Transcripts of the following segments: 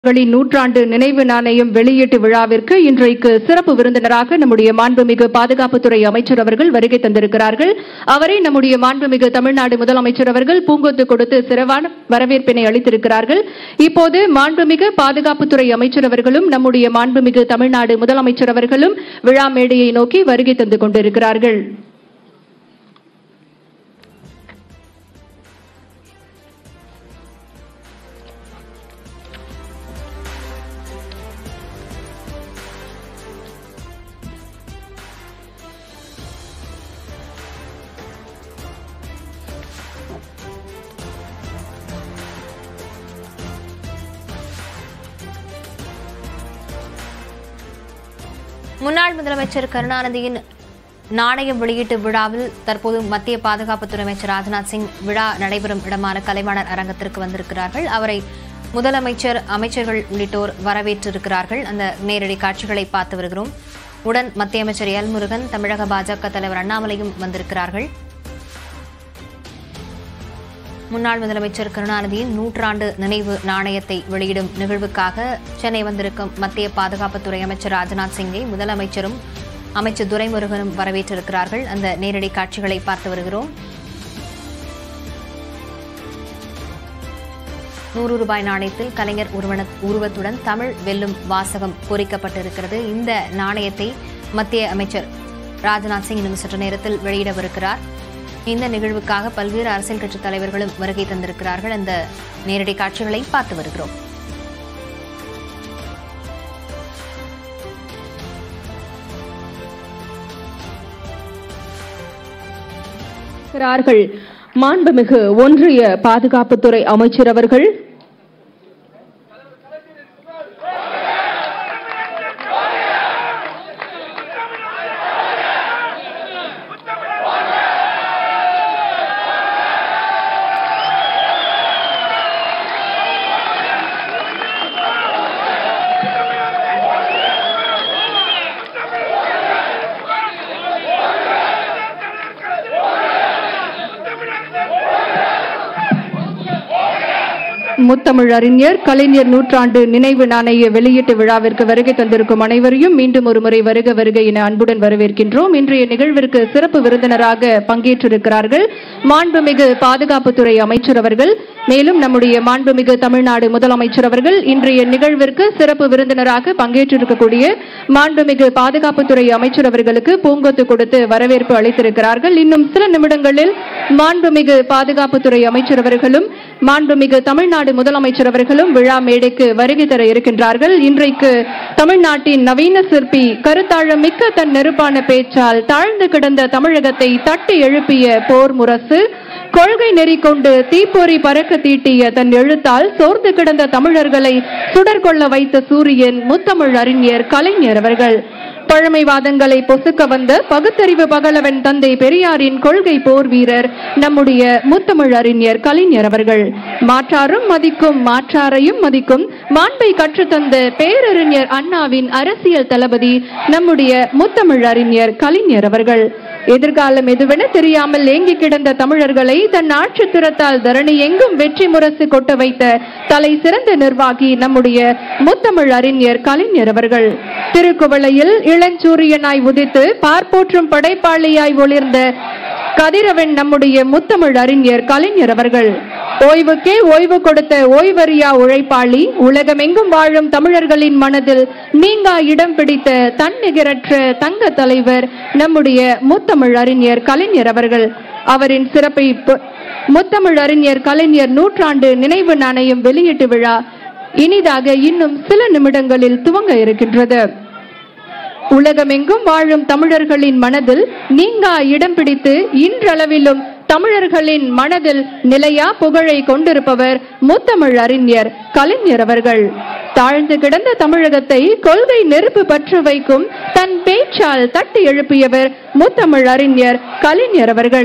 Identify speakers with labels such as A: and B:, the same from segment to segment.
A: அவர்களின் நூற்றாண்டு நினைவு நாணயம் வெளியீட்டு விழாவிற்கு இன்றைக்கு சிறப்பு விருந்தினராக நம்முடைய மாண்புமிகு பாதுகாப்புத்துறை அமைச்சர் அவர்கள் வருகை தந்திருக்கிறார்கள் அவரை நம்முடைய மாண்புமிகு தமிழ்நாடு முதலமைச்சர் அவர்கள் பூங்கொத்து கொடுத்து சிறப்பான வரவேற்பினை அளித்திருக்கிறார்கள் இப்போது மாண்புமிகு பாதுகாப்புத்துறை அமைச்சர் அவர்களும் நம்முடைய மாண்புமிகு தமிழ்நாடு முதலமைச்சர் அவர்களும் விழா மேடையை நோக்கி வருகை தந்து கொண்டிருக்கிறார்கள்
B: முன்னாள் முதலமைச்சர் கருணாநிதியின் நாணயம் வெளியீட்டு விழாவில் தற்போது மத்திய பாதுகாப்புத்துறை அமைச்சர் ராஜ்நாத் சிங் விழா நடைபெறும் இடமான கலைவாணர் அரங்கத்திற்கு வந்திருக்கிறார்கள் அவரை முதலமைச்சர் அமைச்சர்கள் உள்ளிட்டோர் வரவேற்றிருக்கிறார்கள் அந்த நேரடி காட்சிகளை பார்த்து வருகிறோம் உடன் மத்திய அமைச்சர் எல் முருகன் தமிழக பாஜக தலைவர் அண்ணாமலையும் வந்திருக்கிறார்கள் முன்னாள் முதலமைச்சர் கருணாநிதியின் நூற்றாண்டு நினைவு நாணயத்தை வெளியிடும் நிகழ்வுக்காக சென்னை வந்திருக்கும் மத்திய பாதுகாப்புத்துறை அமைச்சர் ராஜ்நாத் சிங்கை முதலமைச்சரும் அமைச்சர் துரைமுருகனும் வரவேற்றிருக்கிறார்கள் அந்த நேரடி காட்சிகளை பார்த்து வருகிறோம் நூறு ரூபாய் நாணயத்தில் கலைஞர் உருவன உருவத்துடன் தமிழ் வெல்லும் வாசகம் பொறிக்கப்பட்டிருக்கிறது இந்த நாணயத்தை மத்திய அமைச்சர் ராஜ்நாத் சிங் இன்னும் சற்று நேரத்தில் வெளியிடவிருக்கிறார் இந்த நிகழ்வுக்காக பல்வேறு அரசியல் கட்சித் தலைவர்களும் வருகை தந்திருக்கிறார்கள் அந்த நேரடி காட்சிகளை பார்த்து வருகிறோம்
A: இருக்கிறார்கள் மாண்புமிகு ஒன்றிய பாதுகாப்புத்துறை அமைச்சர் அவர்கள் முத்தமிழ் அறிஞர் கலைஞர் நூற்றாண்டு நினைவு நாணய வெளியீட்டு விழாவிற்கு வருகை தந்திருக்கும் அனைவரையும் மீண்டும் ஒருமுறை வருக வருக என அன்புடன் வரவேற்கின்றோம் இன்றைய நிகழ்விற்கு சிறப்பு விருந்தினராக பங்கேற்றிருக்கிறார்கள் மாண்புமிகு பாதுகாப்புத்துறை அமைச்சர் அவர்கள் மேலும் நம்முடைய மாண்புமிகு தமிழ்நாடு முதலமைச்சர் அவர்கள் இன்றைய நிகழ்விற்கு சிறப்பு விருந்தினராக பங்கேற்றிருக்கக்கூடிய மாண்புமிகு பாதுகாப்புத்துறை அமைச்சர் அவர்களுக்கு பூங்கொத்து கொடுத்து வரவேற்பு அளித்திருக்கிறார்கள் இன்னும் சில நிமிடங்களில் மாண்புமிகு பாதுகாப்புத்துறை அமைச்சர் அவர்களும் மாண்புமிகு தமிழ்நாடு முதலமைச்சர் அவர்களும் விழா மேடைக்கு வருகை தர இருக்கின்றார்கள் இன்றைக்கு தமிழ்நாட்டின் நவீன சிற்பி கருத்தாழம் மிக்க தன் நெருப்பான பேச்சால் தாழ்ந்து கிடந்த தமிழகத்தை தட்டி எழுப்பிய போர் முரசு கொள்கை நெறி கொண்டு தீப்பொறி பறக்க தீட்டிய தன் எழுத்தால் சோர்ந்து கிடந்த தமிழர்களை சுடர்கொள்ள வைத்த சூரியன் முத்தமிழ் அறிஞர் கலைஞர் அவர்கள் பழமைவாதங்களை பொசுக்க வந்த பகுத்தறிவு பகலவன் தந்தை பெரியாரின் கொள்கை போர் வீரர் நம்முடைய முத்தமிழ் அறிஞர் கலைஞர் அவர்கள் மாற்றாரும் மதிக்கும் மாற்றாரையும் மதிக்கும் மாண்பை கற்றுத்தந்த பேரறிஞர் அண்ணாவின் அரசியல் தளபதி நம்முடைய முத்தமிழ் அறிஞர் கலைஞர் அவர்கள் எதிர்காலம் எதுவென தெரியாமல் ஏங்கி கிடந்த தமிழர்களை தன் ஆட்சி திறத்தால் தரணி எங்கும் வெற்றி முரசு கொட்ட வைத்த தலை சிறந்த நிர்வாகி நம்முடைய முத்தமிழ் அறிஞர் கலைஞர் அவர்கள் திருக்குவளையில் இளஞ்சூரியனாய் உதித்து பார்ப்போற்றும் படைப்பாளியாய் ஒளிர்ந்த கதிரவன் நம்முடைய முத்தமிழ் அறிஞர் கலைஞர் அவர்கள் ஓய்வுக்கே ஓய்வு கொடுத்த ஓய்வறியா உழைப்பாளி உலகமெங்கும் வாழும் தமிழர்களின் மனதில் நீங்கா இடம் பிடித்த தன்னிகரற்ற தங்க தலைவர் நம்முடைய முத்தமிழ் அறிஞர் கலைஞர் அவர்கள் அவரின் சிறப்பை பொ- முத்தமிழ் அறிஞர் கலைஞர் நூற்றாண்டு நினைவு நாணயம் வெளியீட்டு விழா இனிதாக இன்னும் சில நிமிடங்களில் துவங்க இருக்கின்றது உலகமெங்கும் வாழும் தமிழர்களின் மனதில் நீங்கா இடம் பிடித்து இன்றளவிலும் தமிழர்களின் மனதில் நிலையா புகழை கொண்டிருப்பவர் முத்தமிழ் அறிஞர் கலைஞர் அவர்கள் தாழ்ந்து கிடந்த தமிழகத்தை கொள்கை நெருப்பு பற்று வைக்கும் தன் பேச்சால் தட்டி எழுப்பியவர் முத்தமிழ் அறிஞர் கலைஞர் அவர்கள்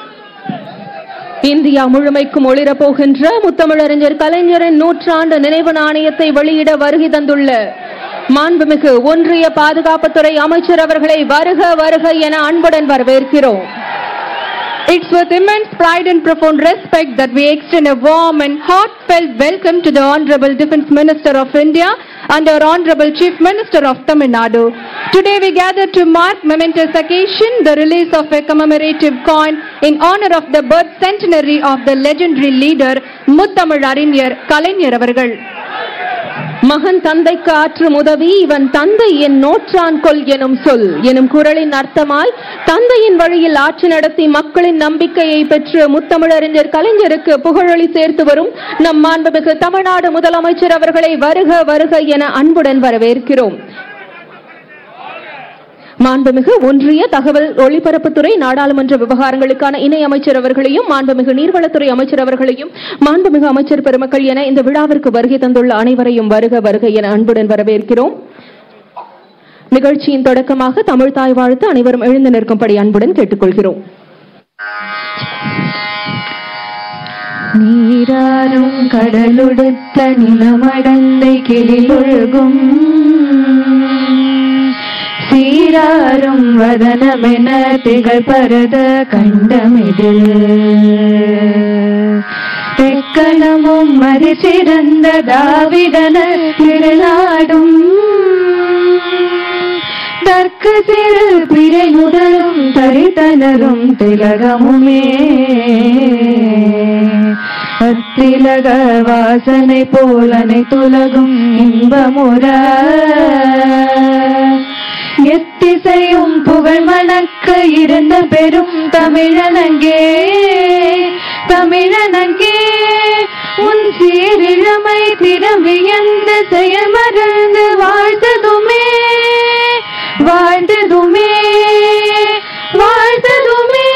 A: இந்தியா முழுமைக்கும் ஒளிரப் போகின்ற முத்தமிழறிஞர் கலைஞரின் நூற்றாண்டு நினைவு நாணயத்தை வெளியிட வருகை தந்துள்ள மாண்புமிகு ஒன்றிய பாதுகாப்புத்துறை அமைச்சர் அவர்களை வருக வருக என அன்புடன் வரவேற்கிறோம் It's with immense pride and profound respect that we extend a warm and heartfelt welcome to the Honorable Defence Minister of India and our Honorable Chief Minister of Tamil Nadu. Today we gather to mark momentous occasion, the release of a commemorative coin in honor of the birth centenary of the legendary leader முத்தமிழ் அறிஞர் கலைஞர் அவர்கள்
C: மகன் தந்தைக்கு ஆற்றும் உதவி இவன் தந்தை என் நோற்றான் கொல் எனும் சொல் எனும் குரலின் அர்த்தமாய் தந்தையின் வழியில் ஆட்சி நடத்தி மக்களின் நம்பிக்கையை பெற்று முத்தமிழறிஞர் கலைஞருக்கு புகழொளி சேர்த்து வரும் நம் மாண்புமிகு தமிழ்நாடு முதலமைச்சர் அவர்களை வருக வருக என அன்புடன் வரவேற்கிறோம் மாண்புமிகு ஒன்றிய தகவல் ஒளிபரப்புத்துறை நாடாளுமன்ற விவகாரங்களுக்கான இணை அமைச்சர் அவர்களையும் மாண்புமிகு நீர்வளத்துறை அமைச்சர் அவர்களையும் மாண்புமிகு அமைச்சர் பெருமக்கள் என இந்த விழாவிற்கு வருகை தந்துள்ள அனைவரையும் வருக வருக என அன்புடன் வரவேற்கிறோம் நிகழ்ச்சியின் தொடக்கமாக தமிழ் தாய் வாழ்த்து அனைவரும் எழுந்து நிற்கும்படி அன்புடன் கேட்டுக்கொள்கிறோம்
A: நீராறும் கடலுடுத்த நிலமடந்தை கிளிலொழுகும் சீராறும் வதனமென திகழ் பரத கண்டமிதில் தெக்கணமும் மதி சிறந்த தாவிடன திருநாடும் தர்க்க சிறு பிறை முதலும் தரித்தனரும் திலகமுமே அத்திலக வாசனை போல் அனைத்துலகும் இன்பமுற எத்திசையும் புகழ் மணக்க இருந்த பெரும் தமிழனங்கே தமிழனங்கே உன் சீரிழமை திறவியந்த செயல் மறந்து வாழ்ந்ததுமே வாழ்ந்ததுமே வாழ்ந்ததுமே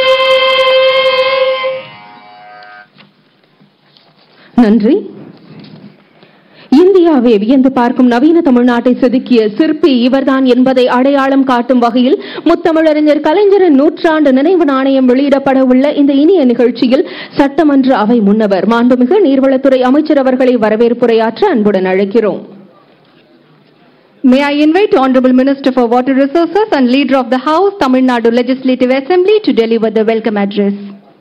C: நன்றி இந்தியாவை வியந்து பார்க்கும் நவீன தமிழ்நாட்டை செதுக்கிய சிற்பி இவர்தான் என்பதை அடையாளம் காட்டும் வகையில் முத்தமிழறிஞர் கலைஞரின் நூற்றாண்டு நினைவு நாணயம் வெளியிடப்பட உள்ள இந்த இனிய நிகழ்ச்சியில் சட்டமன்ற அவை முன்னவர் மாண்புமிகு நீர்வளத்துறை அமைச்சர் அவர்களை வரவேற்புரையாற்ற அன்புடன் அழைக்கிறோம்
A: May I invite Honorable Minister for Water Resources and Leader of the House, Tamil Nadu Legislative Assembly to deliver the welcome address.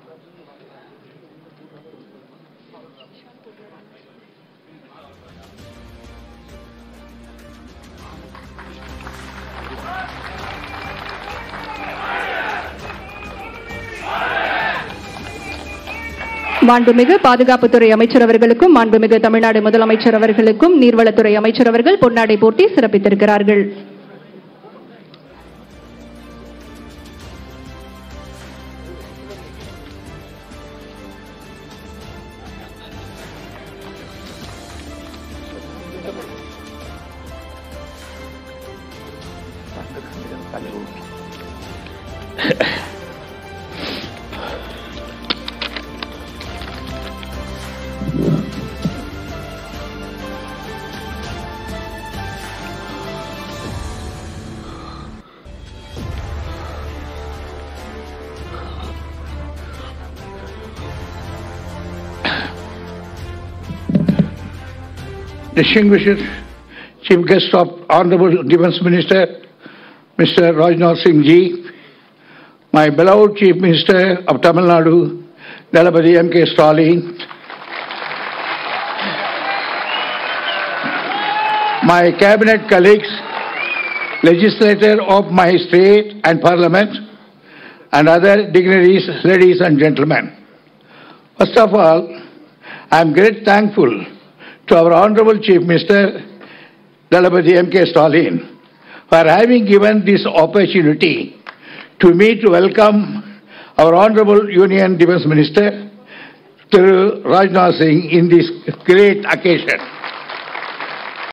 A: மாண்புமிகு பாதுகாப்புத்துறை அமைச்சர் அவர்களுக்கும் மாண்புமிகு தமிழ்நாடு முதலமைச்சர் அவர்களுக்கும் நீர்வளத்துறை அமைச்சர் அவர்கள் பொன்னாடை போட்டி சிறப்பித்திருக்கிறார்கள்
D: distinguished Chief Guest of Honorable Defence Minister, Mr. Rajnath Singh Ji, my beloved Chief Minister of Tamil Nadu, Dalapati M.K. Stalin, my cabinet colleagues, legislator of my state and parliament, and other dignitaries, ladies and gentlemen. First of all, I am great thankful to our Honorable Chief Minister, Dalapati M.K. Stalin, for having given this opportunity to me to welcome our Honorable Union Defence Minister, Thiru Rajnath Singh, in this great occasion.